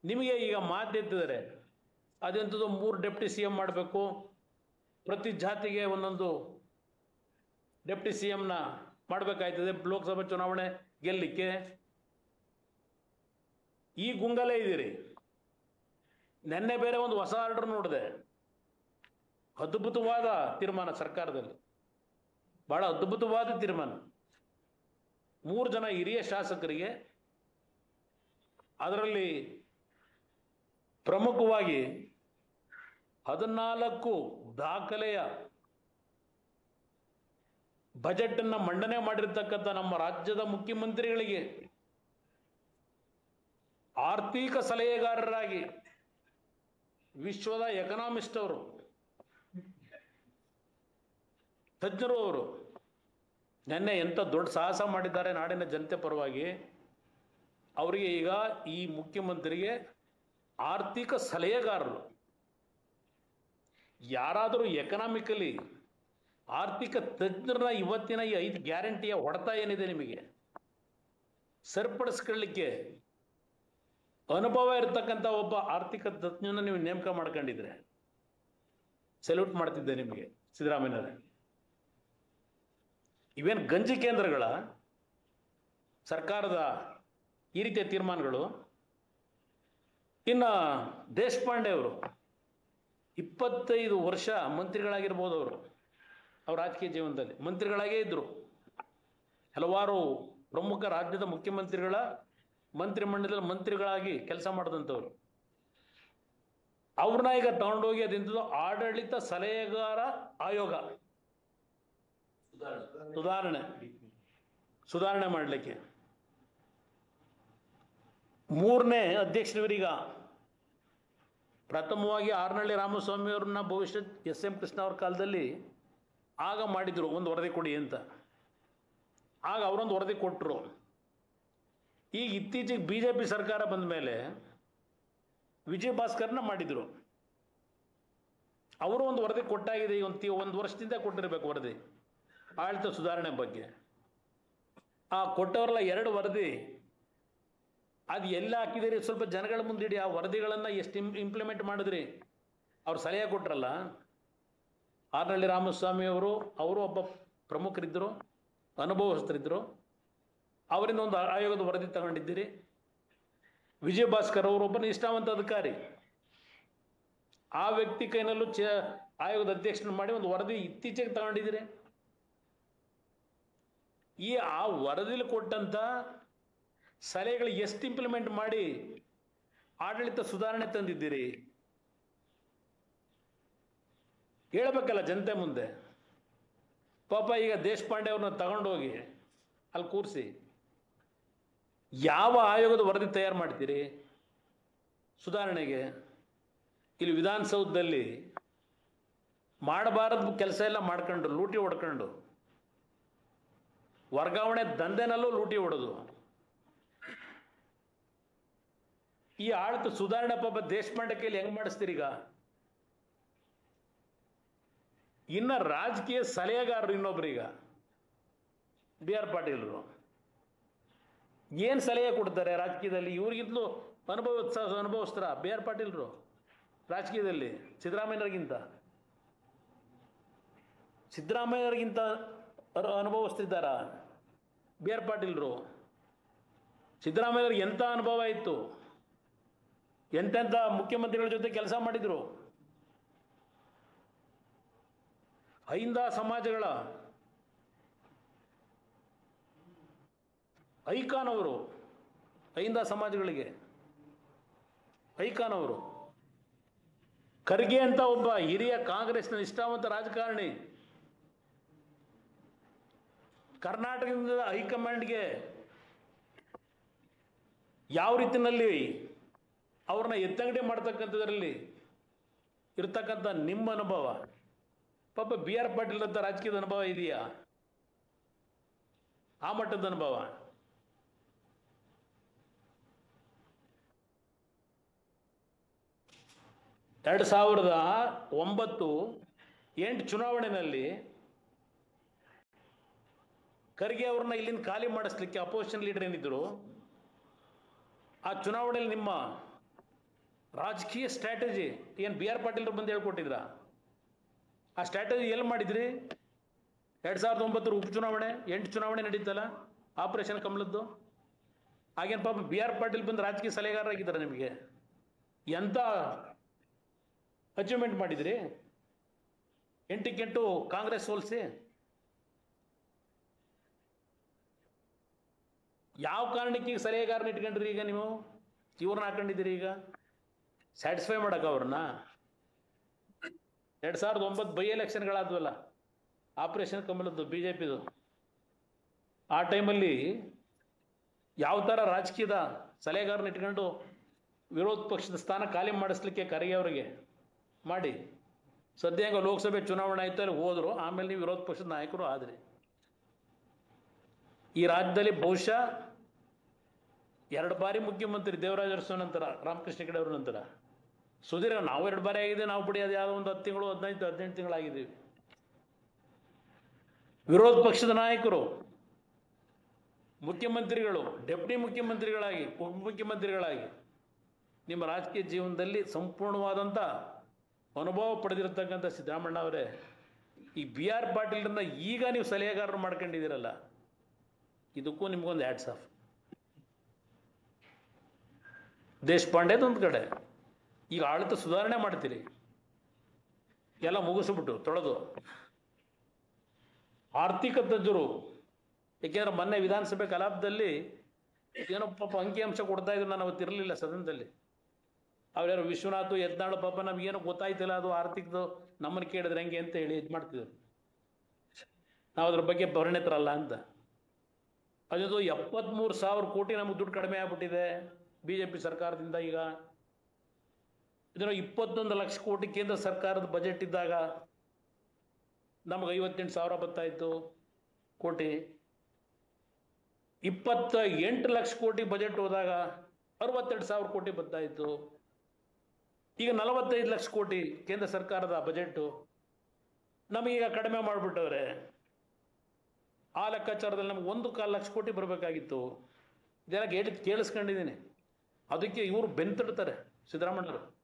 ನಿಮಗೆ ಈಗ ಮಾತೆತ್ತಿದ್ದಾರೆ ಅದೆಂಥದ್ದು ಮೂರು ಡೆಪ್ಟಿ ಸಿ ಎಂ ಮಾಡಬೇಕು ಪ್ರತಿ ಜಾತಿಗೆ ಒಂದೊಂದು ಡೆಪ್ಟಿ ಸಿ ಎಮ್ನ ಮಾಡಬೇಕಾಯ್ತದೆ ಲೋಕಸಭಾ ಚುನಾವಣೆ ಗೆಲ್ಲಲಿಕ್ಕೆ ಈ ಗುಂಗಲೇ ಇದ್ದೀರಿ ನೆನ್ನೆ ಬೇರೆ ಒಂದು ಹೊಸ ಆರ್ಡರ್ ನೋಡಿದೆ ಅದ್ಭುತವಾದ ತೀರ್ಮಾನ ಸರ್ಕಾರದಲ್ಲಿ ಬಹಳ ಅದ್ಭುತವಾದ ತೀರ್ಮಾನ ಮೂರು ಜನ ಹಿರಿಯ ಶಾಸಕರಿಗೆ ಅದರಲ್ಲಿ ಪ್ರಮುಖವಾಗಿ ಹದಿನಾಲ್ಕು ದಾಖಲೆಯ ಬಜೆಟ್ ಅನ್ನ ಮಂಡನೆ ಮಾಡಿರ್ತಕ್ಕಂಥ ನಮ್ಮ ರಾಜ್ಯದ ಮುಖ್ಯಮಂತ್ರಿಗಳಿಗೆ ಆರ್ಥಿಕ ಸಲಹೆಗಾರರಾಗಿ ವಿಶ್ವದ ಎಕನಾಮಿಸ್ಟ್ ಅವರು ತಜ್ಞರು ಅವರು ನಿನ್ನೆ ಎಂಥ ದೊಡ್ಡ ಸಾಹಸ ಮಾಡಿದ್ದಾರೆ ನಾಡಿನ ಜನತೆ ಪರವಾಗಿ ಅವರಿಗೆ ಈಗ ಈ ಮುಖ್ಯಮಂತ್ರಿಗೆ ಆರ್ಥಿಕ ಸಲಹೆಗಾರರು ಯಾರಾದರೂ ಎಕನಾಮಿಕಲಿ ಆರ್ಥಿಕ ತಜ್ಞರನ್ನ ಇವತ್ತಿನ ಈ ಐದು ಗ್ಯಾರಂಟಿಯ ಹೊಡೆತ ಏನಿದೆ ನಿಮಗೆ ಸರಿಪಡಿಸ್ಕೊಳ್ಳಿಕ್ಕೆ ಅನುಭವ ಇರತಕ್ಕಂಥ ಒಬ್ಬ ಆರ್ಥಿಕ ತಜ್ಞನ ನೀವು ನೇಮಕ ಮಾಡ್ಕೊಂಡಿದ್ರೆ ಸೆಲ್ಯೂಟ್ ಮಾಡ್ತಿದ್ದೆ ನಿಮಗೆ ಸಿದ್ದರಾಮಯ್ಯನವರೇ ಇವೇನು ಗಂಜಿ ಕೇಂದ್ರಗಳ ಸರ್ಕಾರದ ಈ ರೀತಿಯ ತೀರ್ಮಾನಗಳು ಇನ್ನು ದೇಶಪಾಂಡೆ ಅವರು ಇಪ್ಪತ್ತೈದು ವರ್ಷ ಮಂತ್ರಿಗಳಾಗಿರ್ಬೋದು ಅವರು ಅವ್ರ ರಾಜಕೀಯ ಜೀವನದಲ್ಲಿ ಮಂತ್ರಿಗಳಾಗೇ ಇದ್ದರು ಹಲವಾರು ಪ್ರಮುಖ ರಾಜ್ಯದ ಮುಖ್ಯಮಂತ್ರಿಗಳ ಮಂತ್ರಿಮಂಡಲದಲ್ಲಿ ಮಂತ್ರಿಗಳಾಗಿ ಕೆಲಸ ಮಾಡಿದಂಥವ್ರು ಅವ್ರನ್ನ ಈಗ ತಗೊಂಡೋಗಿ ಅದೆಂಥದ್ದು ಆಡಳಿತ ಸಲಹೆಗಾರ ಆಯೋಗ ಸುಧಾರಣೆ ಸುಧಾರಣೆ ಮಾಡಲಿಕ್ಕೆ ಮೂರನೇ ಅಧ್ಯಕ್ಷರಿವರೀಗ ಪ್ರಥಮವಾಗಿ ಆರ್ನಳ್ಳಿ ರಾಮಸ್ವಾಮಿ ಅವ್ರನ್ನ ಭವಿಷ್ಯ ಎಸ್ ಎಂ ಕೃಷ್ಣ ಅವ್ರ ಕಾಲದಲ್ಲಿ ಆಗ ಮಾಡಿದರು ಒಂದು ವರದಿ ಕೊಡಿ ಅಂತ ಆಗ ಅವರೊಂದು ವರದಿ ಕೊಟ್ಟರು ಈಗ ಇತ್ತೀಚೆಗೆ ಬಿ ಜೆ ಪಿ ಸರ್ಕಾರ ಬಂದ ಮೇಲೆ ವಿಜಯ ಭಾಸ್ಕರ್ನ ಮಾಡಿದರು ಅವರು ಒಂದು ವರದಿ ಕೊಟ್ಟಾಗಿದೆ ಈಗ ಒಂದು ತಿ ಒಂದು ವರ್ಷದಿಂದ ಕೊಟ್ಟಿರಬೇಕು ವರದಿ ಆಡಳಿತ ಸುಧಾರಣೆ ಬಗ್ಗೆ ಆ ಕೊಟ್ಟವರೆಲ್ಲ ಎರಡು ವರದಿ ಅದು ಎಲ್ಲ ಹಾಕಿದಿರಿ ಸ್ವಲ್ಪ ಜನಗಳ ಮುಂದಿಡಿ ಆ ವರದಿಗಳನ್ನು ಎಷ್ಟು ಇಂ ಇಂಪ್ಲಿಮೆಂಟ್ ಮಾಡಿದ್ರಿ ಅವ್ರು ಸಲಹೆ ಕೊಟ್ರಲ್ಲ ಆರ್ನಳ್ಳಿ ರಾಮಸ್ವಾಮಿ ಅವರು ಅವರು ಒಬ್ಬ ಪ್ರಮುಖರಿದ್ದರು ಅನುಭವಸ್ಥರಿದ್ದರು ಅವರಿಂದ ಒಂದು ಆಯೋಗದ ವರದಿ ತಗೊಂಡಿದ್ದೀರಿ ವಿಜಯ ಭಾಸ್ಕರ್ ಅವರು ಒಬ್ಬ ನಿಷ್ಠಾವಂತ ಅಧಿಕಾರಿ ಆ ವ್ಯಕ್ತಿ ಕೈನಲ್ಲೂ ಚ ಆಯೋಗದ ಅಧ್ಯಕ್ಷನ ಮಾಡಿ ಒಂದು ವರದಿ ಇತ್ತೀಚೆಗೆ ತಗೊಂಡಿದ್ದೀರಿ ಈ ಆ ವರದಿಲಿ ಕೊಟ್ಟಂಥ ಸಲಹೆಗಳು ಎಷ್ಟು ಇಂಪ್ಲಿಮೆಂಟ್ ಮಾಡಿ ಆಡಳಿತ ಸುಧಾರಣೆ ತಂದಿದ್ದೀರಿ ಹೇಳ್ಬೇಕಲ್ಲ ಜನತೆ ಮುಂದೆ ಪಾಪ ಈಗ ದೇಶಪಾಂಡೆ ಅವ್ರನ್ನ ತಗೊಂಡೋಗಿ ಅಲ್ಲಿ ಕೂರಿಸಿ ಯಾವ ಆಯೋಗದ ವರದಿ ತಯಾರು ಮಾಡ್ತೀರಿ ಸುಧಾರಣೆಗೆ ಇಲ್ಲಿ ವಿಧಾನಸೌಧದಲ್ಲಿ ಮಾಡಬಾರದು ಕೆಲಸ ಎಲ್ಲ ಮಾಡ್ಕೊಂಡು ಲೂಟಿ ಹೊಡ್ಕೊಂಡು ವರ್ಗಾವಣೆ ದಂಧೆನಲ್ಲೂ ಲೂಟಿ ಹೊಡೆದು ಈ ಆಳ್ತ ಸುಧಾರಣೆ ಪಾಪ ದೇಶಪಾಂಡೆ ಕೈಲಿ ಹೆಂಗ್ ಮಾಡಿಸ್ತೀರಿ ಈಗ ಇನ್ನ ರಾಜಕೀಯ ಸಲಹೆಗಾರರು ಇನ್ನೊಬ್ರೀಗ ಬಿ ಆರ್ ಪಾಟೀಲ್ರು ಏನು ಸಲಹೆ ಕೊಡ್ತಾರೆ ರಾಜಕೀಯದಲ್ಲಿ ಇವ್ರಿಗಿಂತಲೂ ಅನುಭವ ಅನುಭವಿಸ್ತಾರ ಬಿ ಆರ್ ಪಾಟೀಲ್ರು ರಾಜಕೀಯದಲ್ಲಿ ಸಿದ್ದರಾಮಯ್ಯರಿಗಿಂತ ಸಿದ್ದರಾಮಯ್ಯರಿಗಿಂತ ಅರು- ಅನುಭವಿಸ್ತಿದ್ದಾರ ಬಿ ಆರ್ ಪಾಟೀಲ್ರು ಸಿದ್ದರಾಮಯ್ಯವ್ರಿಗೆ ಎಂಥ ಅನುಭವ ಇತ್ತು ಎಂತೆಂಥ ಮುಖ್ಯಮಂತ್ರಿಗಳ ಜೊತೆ ಕೆಲಸ ಮಾಡಿದರು ಐಂದ ಸಮಾಜಗಳ ಐಕಾನ್ ಅವರು ಐಂದ ಸಮಾಜಗಳಿಗೆ ಐಕಾನ್ ಅವರು ಖರ್ಗೆ ಅಂತ ಒಬ್ಬ ಹಿರಿಯ ಕಾಂಗ್ರೆಸ್ನ ನಿಷ್ಠಾವಂತ ರಾಜಕಾರಣಿ ಕರ್ನಾಟಕದಿಂದ ಹೈಕಮಾಂಡ್ಗೆ ಯಾವ ರೀತಿಯಲ್ಲಿ ಅವ್ರನ್ನ ಎತ್ತಂಗಡಿ ಮಾಡ್ತಕ್ಕಂಥದ್ರಲ್ಲಿ ಇರ್ತಕ್ಕಂಥ ನಿಮ್ಮ ಅನುಭವ ಪಾಪ ಬಿ ಆರ್ ಪಾಟೀಲ್ ಅಂತ ರಾಜಕೀಯದ ಅನುಭವ ಇದೆಯಾ ಆ ಮಟ್ಟದ ಅನುಭವ ಎರಡು ಸಾವಿರದ ಒಂಬತ್ತು ಎಂಟು ಚುನಾವಣೆಯಲ್ಲಿ ಖರ್ಗೆ ಅವ್ರನ್ನ ಇಲ್ಲಿಂದ ಖಾಲಿ ಮಾಡಿಸ್ಲಿಕ್ಕೆ ಅಪೋಸಿಷನ್ ಲೀಡರ್ ಏನಿದ್ರು ಆ ಚುನಾವಣೆಯಲ್ಲಿ ನಿಮ್ಮ ರಾಜಕೀಯ ಸ್ಟ್ರಾಟಜಿ ಏನು ಬಿ ಆರ್ ಪಾಟೀಲ್ ಬಂದು ಹೇಳ್ಕೊಟ್ಟಿದ್ರ ಆ ಸ್ಟ್ರಾಟಜಿ ಎಲ್ಲಿ ಮಾಡಿದ್ರಿ ಎರಡು ಸಾವಿರದ ಒಂಬತ್ತರ ಉಪಚುನಾವಣೆ ಎಂಟು ಚುನಾವಣೆ ನಡೀತಲ್ಲ ಆಪರೇಷನ್ ಕಮಲದ್ದು ಆಗೇನು ಪಾಪ ಬಿ ಆರ್ ಪಾಟೀಲ್ ಬಂದು ರಾಜಕೀಯ ಸಲಹೆಗಾರರಾಗಿದ್ದಾರೆ ನಿಮಗೆ ಎಂಥ ಅಚೀವ್ಮೆಂಟ್ ಮಾಡಿದ್ರಿ ಎಂಟಕ್ಕೆಂಟು ಕಾಂಗ್ರೆಸ್ ಸೋಲಿಸಿ ಯಾವ ಕಾರಣಕ್ಕೆ ಈಗ ಸಲಹೆಗಾರನ ಇಟ್ಕೊಂಡ್ರಿ ಈಗ ನೀವು ಇವ್ರನ್ನ ಹಾಕೊಂಡಿದ್ದೀರಿ ಈಗ ಸ್ಯಾಟಿಸ್ಫೈ ಮಾಡಕ್ಕೆ ಅವ್ರನ್ನ ಎರಡು ಸಾವಿರದ ಒಂಬತ್ತು ಬೈ ಎಲೆಕ್ಷನ್ಗಳಾದ್ವಲ್ಲ ಆಪರೇಷನ್ ಕಮಲದ್ದು ಬಿ ಜೆ ಪಿದು ಆ ಟೈಮಲ್ಲಿ ಯಾವ ಥರ ರಾಜಕೀಯದ ಸಲಹೆಗಾರನ ಇಟ್ಕೊಂಡು ವಿರೋಧ ಪಕ್ಷದ ಸ್ಥಾನ ಖಾಲಿ ಮಾಡಿಸ್ಲಿಕ್ಕೆ ಖರ್ಗೆ ಅವರಿಗೆ ಮಾಡಿ ಸದ್ಯ ಹೆಂಗೋ ಲೋಕಸಭೆ ಚುನಾವಣೆ ಆಯ್ತು ಅಲ್ಲಿ ಹೋದ್ರು ಆಮೇಲೆ ನೀವು ವಿರೋಧ ಪಕ್ಷದ ನಾಯಕರು ಆದ್ರಿ ಈ ರಾಜ್ಯದಲ್ಲಿ ಬಹುಶಃ ಎರಡು ಬಾರಿ ಮುಖ್ಯಮಂತ್ರಿ ದೇವರಾಜ ಅರಸು ನಂತರ ರಾಮಕೃಷ್ಣ ಹೆಗಡೆ ಅವ್ರ ನಂತರ ಸುಧೀರ್ ನಾವು ಎರಡು ಬಾರಿ ಆಗಿದೆ ನಾವು ಬಿಡಿ ಅದು ಯಾವುದೋ ಒಂದು ಹತ್ತು ತಿಂಗಳು ಹದಿನೈದು ಹದಿನೆಂಟು ತಿಂಗಳಾಗಿದ್ದೀವಿ ವಿರೋಧ ಪಕ್ಷದ ನಾಯಕರು ಮುಖ್ಯಮಂತ್ರಿಗಳು ಡೆಪ್ಟಿ ಮುಖ್ಯಮಂತ್ರಿಗಳಾಗಿ ಉಪಮುಖ್ಯಮಂತ್ರಿಗಳಾಗಿ ನಿಮ್ಮ ರಾಜಕೀಯ ಜೀವನದಲ್ಲಿ ಸಂಪೂರ್ಣವಾದಂಥ ಅನುಭವ ಪಡೆದಿರತಕ್ಕಂಥ ಸಿದ್ದರಾಮಣ್ಣ ಅವರೇ ಈ ಬಿ ಆರ್ ಪಾಟೀಲ್ರನ್ನ ಈಗ ನೀವು ಸಲಹೆಗಾರರು ಮಾಡ್ಕೊಂಡಿದ್ದೀರಲ್ಲ ಇದಕ್ಕೂ ನಿಮ್ಗೊಂದು ಆ್ಯಡ್ಸ್ ಆಫ್ ದೇಶಪಾಂಡೆದು ಒಂದು ಕಡೆ ಈಗ ಆಡಳಿತ ಸುಧಾರಣೆ ಮಾಡ್ತೀರಿ ಎಲ್ಲ ಮುಗಿಸ್ಬಿಟ್ಟು ತೊಳೆದು ಆರ್ಥಿಕ ತಜ್ಞರು ಏಕೆಂದ್ರೆ ಮೊನ್ನೆ ವಿಧಾನಸಭೆ ಕಲಾಪದಲ್ಲಿ ಏನೋ ಪಾಪ ಅಂಕಿಅಂಶ ಕೊಡ್ತಾ ಇದ್ರು ನಾನು ಅವತ್ತು ಇರಲಿಲ್ಲ ಸದನದಲ್ಲಿ ಅವ್ರ್ಯಾರು ವಿಶ್ವನಾಥ್ ಯತ್ನಾಳು ಪಾಪ ನಮಗೇನೋ ಗೊತ್ತಾಯ್ತಿಲ್ಲ ಅದು ಆರ್ಥಿಕದು ನಮ್ಮನ್ನು ಕೇಳಿದ್ರೆ ಹೆಂಗೆ ಅಂತ ಹೇಳಿ ಇದು ಮಾಡ್ತಿದ್ರು ನಾವು ಅದ್ರ ಬಗ್ಗೆ ಪರಿಣಿತರಲ್ಲ ಅಂತ ಅದು ಎಪ್ಪತ್ತ್ಮೂರು ಸಾವಿರ ಕೋಟಿ ನಮಗೆ ದುಡ್ಡು ಕಡಿಮೆ ಆಗ್ಬಿಟ್ಟಿದೆ ಬಿ ಜೆ ಪಿ ಸರ್ಕಾರದಿಂದ ಈಗ ಇದರ ಇಪ್ಪತ್ತೊಂದು ಲಕ್ಷ ಕೋಟಿ ಕೇಂದ್ರ ಸರ್ಕಾರದ ಬಜೆಟ್ ಇದ್ದಾಗ ನಮಗೆ ಐವತ್ತೆಂಟು ಸಾವಿರ ಬರ್ತಾಯಿತ್ತು ಕೋಟಿ ಇಪ್ಪತ್ತ ಎಂಟು ಲಕ್ಷ ಕೋಟಿ ಬಜೆಟ್ ಹೋದಾಗ ಅರವತ್ತೆರಡು ಸಾವಿರ ಕೋಟಿ ಬರ್ತಾಯಿತ್ತು ಈಗ ನಲವತ್ತೈದು ಲಕ್ಷ ಕೋಟಿ ಕೇಂದ್ರ ಸರ್ಕಾರದ ಬಜೆಟ್ಟು ನಮಗೀಗ ಕಡಿಮೆ ಮಾಡಿಬಿಟ್ಟವ್ರೆ ಆ ಲೆಕ್ಕಾಚಾರದಲ್ಲಿ ನಮ್ಗೆ ಒಂದು ಕಾಲು ಲಕ್ಷ ಕೋಟಿ ಬರಬೇಕಾಗಿತ್ತು ಇದೆಲ್ಲ ಹೇಳಿ ಕೇಳಿಸ್ಕೊಂಡಿದ್ದೀನಿ ಅದಕ್ಕೆ ಇವರು ಬೆಂತಡ್ತಾರೆ ಸಿದ್ದರಾಮಣ್ಣರು